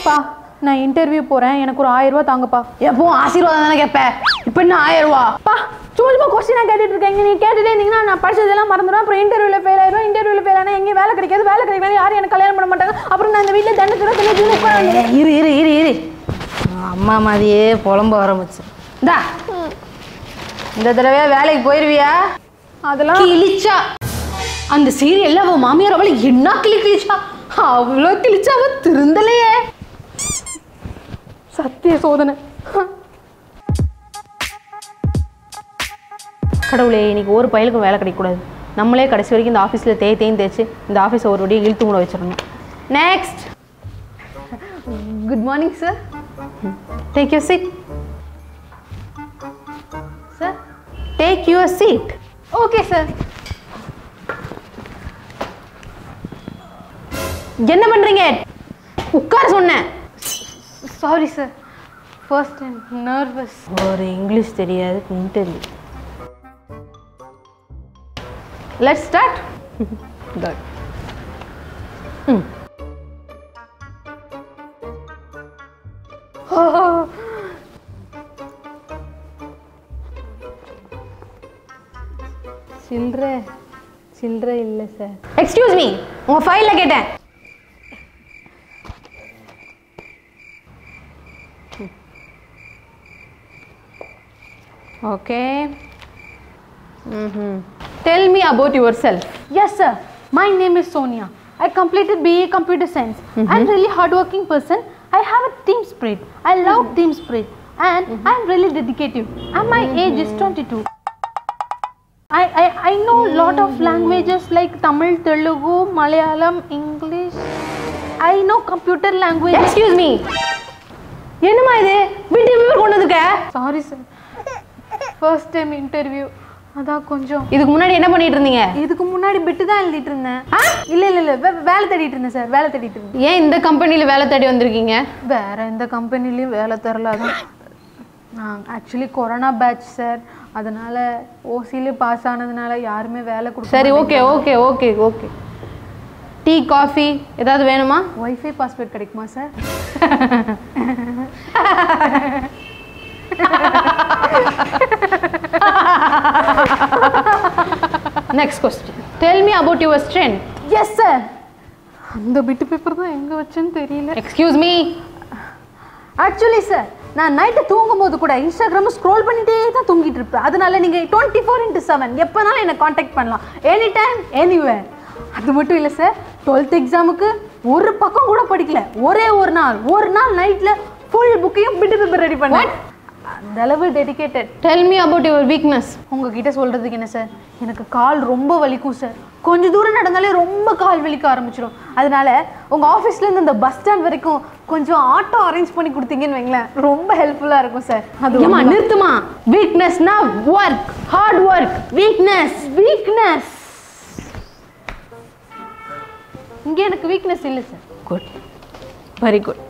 பா நான் இன்டர்வியூ போகிறேன் எனக்கு ஒரு ஆயிரம் ரூபா தாங்கப்பா எப்பவும் ஆசீர்வாதம் தானே கேட்பேன் இப்போ என்ன ஆயிரம் ரூபா பா சும்மா கொஸ்டினாக கேட்டுட்டு இருக்கீங்க நீங்கள் கேட்டுட்டே இருந்தீங்கன்னா நான் படிச்சதெல்லாம் மறந்துடுவேன் அப்புறம் இன்டர்வியூவில் ஃபெயில் ஆயிரும் இன்டர்வியூவில் ஃபெயில் ஆனால் எங்கேயும் வேலை கிடைக்காது வேலை கிடைக்காது யாரும் எனக்கு கல்யாணம் பண்ண மாட்டாங்க அப்புறம் நான் இந்த வீட்டில் தண்டத்துல தின்னு உட்கார ஏய், இரு இரு இரு இரு அம்மா மாதிரியே புலம்ப ஆரம்பிச்சு இந்தா இந்த தடவை வேலைக்கு போயிருவியா அதெல்லாம் கிழிச்சா அந்த சீரியல்ல அவ மாமியார் அவளை என்ன கிளி கிழிச்சா அவ்வளோ கிழிச்சா அவ திருந்தலையே சத்திய சோதனை கடவுளே இன்னைக்கு ஒரு பயலுக்கும் வேலை கிடைக்கக்கூடாது நம்மளே கடைசி வரைக்கும் இந்த ஆஃபீஸில் தேய் தேய்ந்து தேய்ச்சி இந்த ஆஃபீஸை ஒரு வழியை இழுத்து மூட வச்சிடணும் next good morning sir take your seat sir take your seat okay sir என்ன பண்றீங்க உட்கார சொன்னேன் sorry sir first time nervous ஒரு இங்கிலீஷ் தெரியாது இன்டர்வியூ லெட்ஸ் ஸ்டார்ட் குட் சில்லற சில்லற இல்லை சார் எக்ஸ்கியூஸ் மீ உங்க ஃபைலில் கேட்டேன் okay tell me about yourself Yes, sir. My name is Sonia. I completed BA Computer Science. I'm really hardworking person. I have a team spirit. I love team spirit, and I'm really dedicated. And my age is 22. I, I, I know a lot of languages like Tamil, Telugu, Malayalam, English. I know computer language. Excuse me என்னம்மா இது வீட்டு paper கொண்டு வந்துருக்க Sorry, sir. First time interview. அதான் கொஞ்சம் இதுக்கு முன்னாடி என்ன பண்ணிட்டு இருந்தீங்க இதுக்கு முன்னாடி பிட்டு தான் எழுதிட்டு இருந்தேன் இல்ல இல்ல இல்ல வே- வேலை தேடிட்டு இருந்தேன் சார் வேலை தேடிட்டு இருந்தேன் ஏன் இந்த கம்பெனியில் வேலை தேடி வந்திருக்கீங்க வேற எந்த கம்பெனிலையும் வேலை தரல அதான் நான் ஆக்சுவலி கொரோனா பேட்ச் சார் அதனால ஓசியில பாஸ் ஆனதுனால யாருமே வேலை கொடுக்க சரி okay okay okay okay tea coffee ஏதாவது வேணுமா ஒய்ஃபை பாஸ்வேர்ட் கிடைக்குமா sir next question tell me about your strength yes sir அந்த பிட்டு பேப்பர் தான் எங்க வச்சேன்னு தெரியல எக்ஸ்கியூஸ் மீ ஆக்சுவலி சார் நான் நைட்டு தூங்கும்போது கூட இன்ஸ்டாகிராம் ஸ்க்ரோல் பண்ணிட்டே தான் தூங்கிட்டு இருப்பேன் அதனால நீங்கள் டுவெண்ட்டி ஃபோர் இன்ட்டு செவன் எப்போனாலும் என்னை காண்டாக்ட் பண்ணலாம் எனி டைம் எனிவேர் அது மட்டும் இல்லை சார் டுவெல்த் எக்ஸாமுக்கு ஒரு பக்கம் கூட படிக்கல ஒரே ஒரு நாள் ஒரு நாள் நைட்டில் ஃபுல் புக்கையும் பிட்டு பேப்பர் ரெடி பண்ணேன் அந்த அளவு dedicated tell me about your weakness உங்ககிட்ட சொல்கிறதுக்கு என்ன சார் எனக்கு கால் ரொம்ப வலிக்கும் சார் கொஞ்ச தூரம் நடந்தாலே ரொம்ப கால் வலிக்க ஆரம்பிச்சிடும் அதனால உங்கள் ஆஃபீஸ்லேருந்து இந்த பஸ் ஸ்டாண்ட் வரைக்கும் கொஞ்சம் ஆட்டோ அரேஞ்ச் பண்ணி கொடுத்தீங்கன்னு வைங்களேன் ரொம்ப ஹெல்ப்ஃபுல்லாக இருக்கும் சார் அது ஏமா நிறுத்துமா வீக்னஸ்னா work hard work weakness weakness இங்கே எனக்கு வீக்னஸ் இல்லை சார் குட் வெரி குட்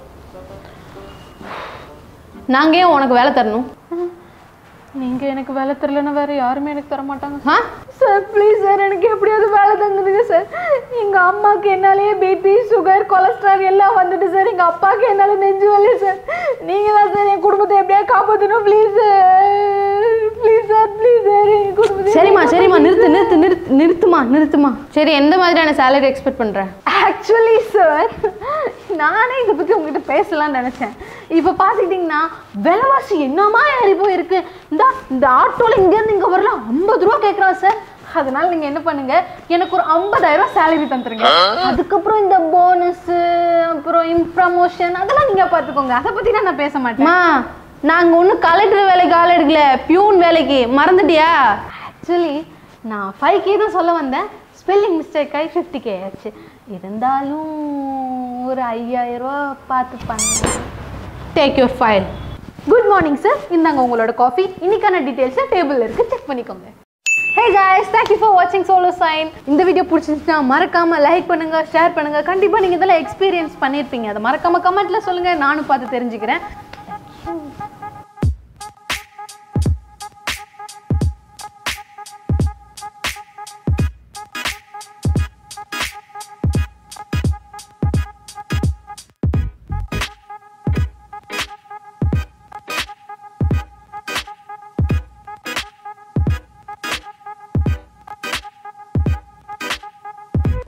நாங்கள் ஏன் உனக்கு வேலை தரணும் நீங்கள் எனக்கு வேலை தரலன்னா வேறு யாருமே எனக்கு தர மாட்டாங்க ஆ சார் ப்ளீஸ் சார் எனக்கு எப்படியாவது வேலை தந்துடுங்க சார் எங்கள் அம்மாவுக்கு என்னாலேயே பிபி சுகர் கொலஸ்ட்ரால் எல்லாம் வந்துட்டு சார் எங்கள் அப்பாவுக்கு என்னால் நெஞ்சு வலி சார் நீங்கள் தான் சார் என் குடும்பத்தை எப்படியாவது காப்பாற்றணும் please sir please sir please sir என் குடும்பத்தை சரிம்மா சரிம்மா நிறுத்து நிறுத்து நிறுத்து நிறுத்துமா நிறுத்துமா சரி எந்த மாதிரியான சேலரி எக்ஸ்பெக்ட் பண்ற ஆக்சுவலி சார் நானே இதை பற்றி உங்ககிட்ட பேசலாம்னு நினச்சேன் இப்போ பார்த்துக்கிட்டிங்கன்னா விலைவாசி என்னமா ஏறி போயிருக்கு இந்த இந்த ஆட்டோவில் இங்கேருந்து இங்கே வரல ஐம்பது ரூபா கேட்குறான் சார் அதனால நீங்கள் என்ன பண்ணுங்க எனக்கு ஒரு 50000 ரூபாய் சேலரி தந்துருங்க அதுக்கப்புறம் இந்த போனஸ் அப்புறம் ப்ரமோஷன் அதெல்லாம் நீங்கள் பார்த்துக்கோங்க அதை பற்றி நான் பேச மாட்டேன் அம்மா நாங்கள் ஒன்றும் கலெக்டர் வேலைக்கு ஆள் எடுக்கல பியூன் வேலைக்கு மறந்துட்டியா ஆக்சுவலி நான் ஃபைவ் கே தான் சொல்ல வந்தேன் ஸ்பெல்லிங் மிஸ்டேக் ஆகி ஃபிஃப்டி கே ஆச்சு இருந்தாலும் ஒரு ஐயாயிரம் ரூபா பார்த்து பண்ணுங்க take your file good morning sir இந்தாங்க உங்களோட காஃபி இன்னைக்கான டீடைல்ஸ் டேபிள் இருக்கு செக் பண்ணிக்கோங்க hey guys thank you for watching solo sign இந்த வீடியோ பிடிச்சிருந்துச்சுன்னா மறக்காம லைக் பண்ணுங்க ஷேர் பண்ணுங்க கண்டிப்பா நீங்க இதெல்லாம் எக்ஸ்பீரியன்ஸ் பண்ணியிருப்பீங்க அதை மறக்காம கமெண்ட்ல சொல்லுங்க நானும் பார்த்து தெரிஞ்சுக்கிறேன்